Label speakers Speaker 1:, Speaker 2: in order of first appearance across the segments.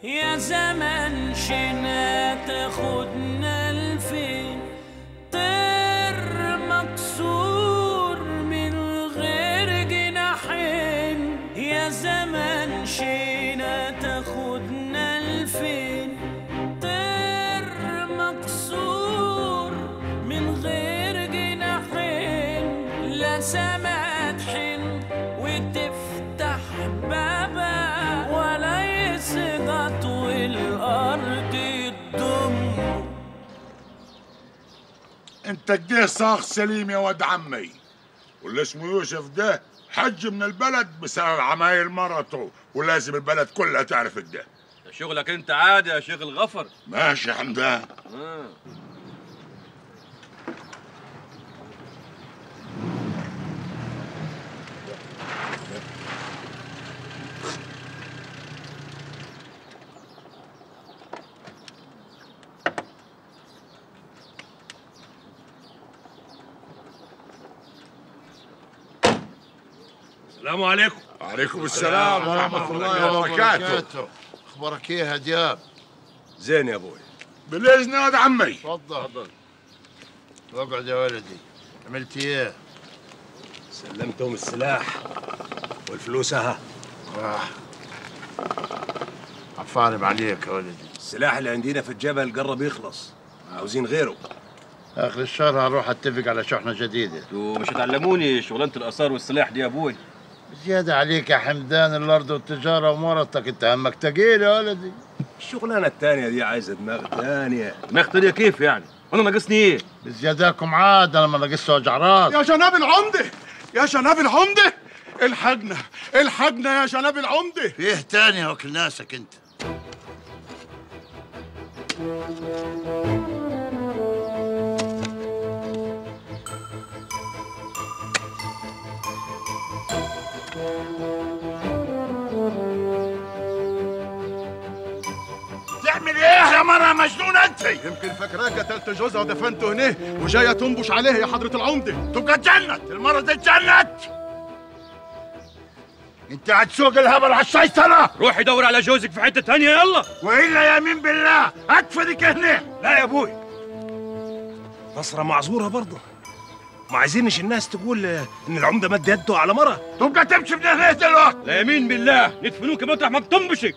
Speaker 1: يا زمن شنا تاخدنا لفين طير مكسور من غير جناحين يا زمن شنا تاخدنا لفين طير مكسور من غير جناحين لا سما تحن وتفتح بابا ولا يسقط والارض تضم
Speaker 2: انت قديه صاغ سليم يا ولد عمي واللي اسمه يوسف ده حج من البلد بسبب عمايل مرته ولازم البلد كلها تعرف ده
Speaker 3: ده شغلك انت عادي يا شيخ الغفر
Speaker 2: ماشي حمدان
Speaker 3: آه. السلام عليكم
Speaker 2: وعليكم السلام ورحمة الله وبركاته
Speaker 4: اخبارك ايه يا دياب
Speaker 3: زين يا ابوي
Speaker 2: بالاذن يا ولد عمي
Speaker 4: تفضل
Speaker 3: تفضل
Speaker 4: اقعد يا ولدي عملت ايه
Speaker 3: سلمتهم السلاح والفلوس ها
Speaker 4: آه. عفارم عليك يا ولدي
Speaker 3: السلاح اللي عندنا في الجبل قرب يخلص عاوزين غيره
Speaker 4: اخر الشهر هروح اتفق على شحنه جديده
Speaker 3: انتوا مش هتعلموني شغلانه الاثار والسلاح دي يا ابوي
Speaker 4: زيادة عليك يا حمدان الارض والتجاره ومرتك انت همك تقيل يا ولدي
Speaker 3: الشغلانه الثانيه دي عايزه دماغ ثانيه دماغ ثانيه كيف يعني انا ناقصني ايه
Speaker 4: بزياداكم عاد انا ما ناقصت وجع راس
Speaker 5: يا جناب العمدة يا جناب العمدة الحقنا الحقنا يا جناب العمدة
Speaker 4: فيه تاني يا وكل ناسك انت
Speaker 2: تعمل ايه يا مرة مجنون انت
Speaker 5: يمكن فاكراك قتلت جوزها ودفنته هنا وجاية تنبش عليه يا حضرة العمدة
Speaker 2: تبقى جنت المرة دي جنت انت هتسوق الهبل على الشيطنة
Speaker 3: روحي دور على جوزك في حته ثانيه يلا
Speaker 2: والا يمين بالله اكفدك هنا
Speaker 3: لا يا ابوي نصرة معذورة برضه ما عايزينش الناس تقول ان العمدة مد يده على مرة
Speaker 2: تبقى تمشي من هنا دلوقتي
Speaker 3: لا يمين بالله ندفنوك مطرح ما بتنبشك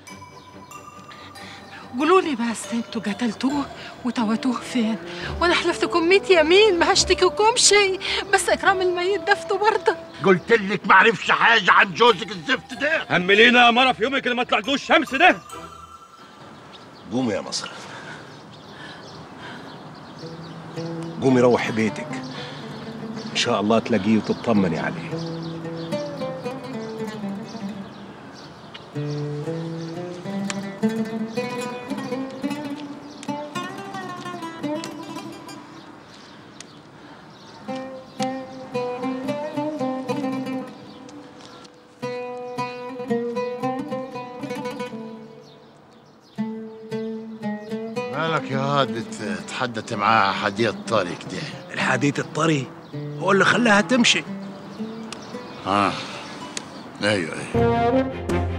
Speaker 6: قولوا لي بس انتوا قتلتوه وتوتوه فين وانا حلفتكم ميت يمين ما هشتكيكم شيء بس اكرام الميت دفته برضه
Speaker 2: قلت لك ما عرفش حاجة عن جوزك الزفت ده
Speaker 3: هملينا يا مرة في يومك اللي ما طلعتلوش شمس ده قومي يا مصر قومي روحي بيتك ان شاء الله تلاقيه وتطمني عليه
Speaker 4: مالك يا هاد بتتحدث معاه حديث طريق ده
Speaker 3: الحديث الطري هو اللي خلاها تمشي
Speaker 4: اه ايوه ايوه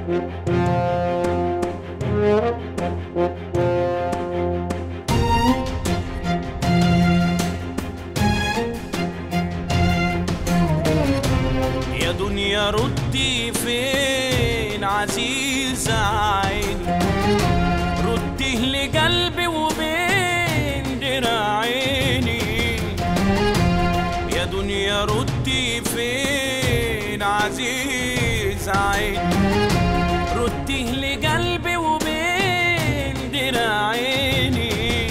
Speaker 1: يا دنيا ردي فين عزيز عيني رديه لقلبي وبين دراعيني يا دنيا ردي فين عزيز عيني رديه لقلبي وبين دراعيني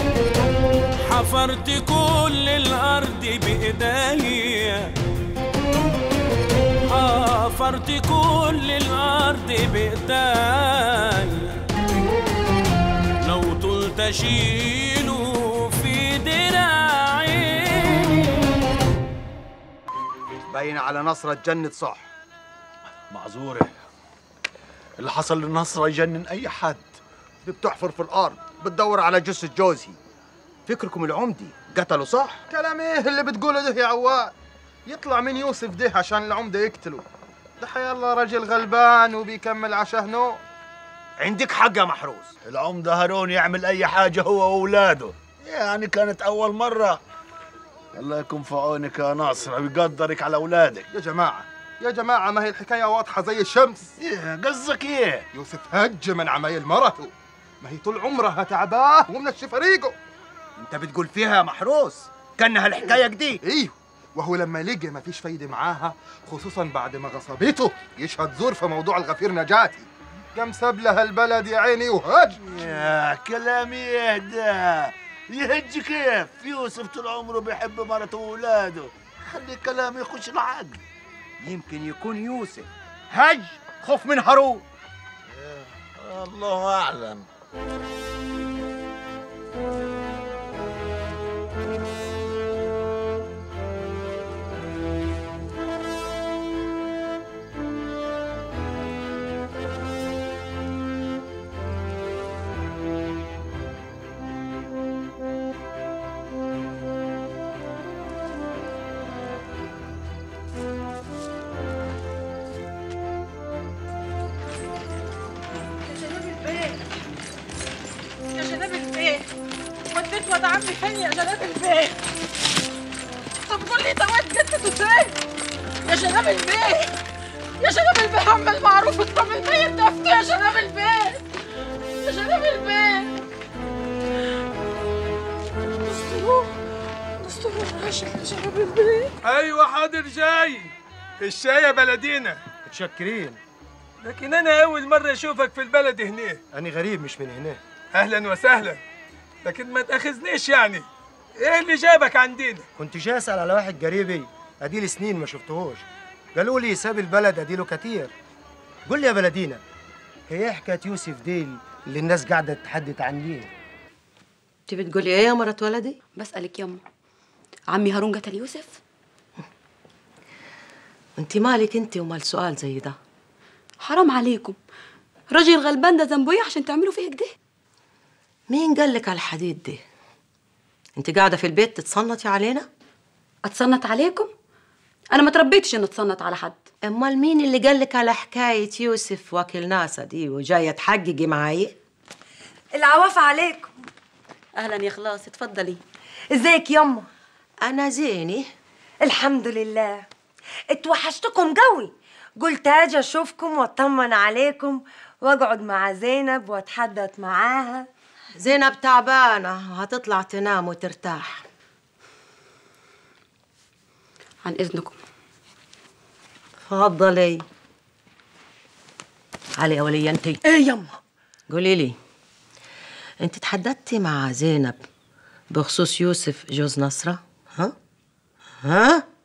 Speaker 1: حفرت كل الأرض بإيديا حفرت كل الأرض بإيديا لو طلت أشيله في دراعي
Speaker 7: باين على نصرة اتجنت صح
Speaker 3: معذورة
Speaker 7: اللي حصل لنصرة يجنن أي حد دي بتحفر في الأرض بتدور على جثة جوزي فكركم العمدي قتله صح؟ كلام ايه اللي بتقوله ده يا عواد يطلع من يوسف ده عشان العمدة يقتله ده حي الله راجل غلبان وبيكمل عشانه
Speaker 3: عندك حق يا محروس
Speaker 4: العمدة هارون يعمل أي حاجة هو وأولاده يعني كانت أول مرة الله يكون في عونك يا ناصر ويقدرك على أولادك
Speaker 7: يا جماعة يا جماعة ما هي الحكاية واضحة زي الشمس
Speaker 4: إيه قصدك إيه؟
Speaker 7: يوسف هج من عمايل مرته ما هي طول عمرها تعباه ومنشف ريقه
Speaker 3: انت بتقول فيها يا محروس كانها الحكايه دي
Speaker 7: ايوه وهو لما لقى ما فيش فايدة معاها خصوصا بعد ما غصبته يشهد زور في موضوع الغفير نجاتي قام ساب لها البلد يا عيني وهج
Speaker 4: يا كلامي يهدى يهج كيف يوسف طول عمره بيحب مرته وأولاده خلي كلامي يخش العقل
Speaker 3: يمكن يكون يوسف هج خوف من هارون
Speaker 4: الله أعلم
Speaker 6: يا جناب البيت وديت واد عمي فين يا جناب البيت طب قول لي دوت جدته فين يا جناب البيت يا جناب البيت عم المعروف اطلب الميت دفنه يا جناب البيت يا جناب البيت دستور دستور الراشد يا جناب البيت
Speaker 8: ايوه حاضر جاي الشاي يا بلدينا
Speaker 3: متشكرين
Speaker 8: لكن انا اول مره اشوفك في البلد هنا
Speaker 3: انا غريب مش من هنا
Speaker 8: اهلا وسهلا لكن ما تاخذنيش يعني ايه اللي جابك عندنا
Speaker 3: كنت جاي اسال على واحد قريبي اديلي سنين ما شفتهوش قالوا لي ساب البلد اديله كتير قول لي يا بلدينا هي إيه حكايه يوسف دي اللي الناس قاعده تتحدث عنيه
Speaker 9: انت بتقولي ايه يا مرات ولدي؟
Speaker 10: بسألك يما عمي هارون قتل يوسف
Speaker 9: انت مالك انت ومال سؤال زي ده
Speaker 10: حرام عليكم راجل غلبان ده ذنبه ايه عشان تعملوا فيه كده
Speaker 9: مين قال لك على الحديد دي انت قاعده في البيت تتصنتي علينا
Speaker 10: اتصنت عليكم انا ما تربيتش ان اتصنت على حد
Speaker 9: امال مين اللي قال لك على حكايه يوسف واكل ناسا دي وجايه تحققي معايا
Speaker 11: العوافة عليكم
Speaker 10: اهلا يا خلاص اتفضلي
Speaker 11: ازيك يما
Speaker 9: انا زيني
Speaker 11: الحمد لله اتوحشتكم قوي قلت اجي اشوفكم واطمن عليكم واقعد مع زينب واتحدث معاها
Speaker 9: زينب تعبانه وهتطلع تنام وترتاح
Speaker 10: عن اذنكم
Speaker 9: تفضلي علي يا ولية انت
Speaker 11: ايه يما
Speaker 9: قولي لي انت تحدثتي مع زينب بخصوص يوسف جوز نصرة ها ها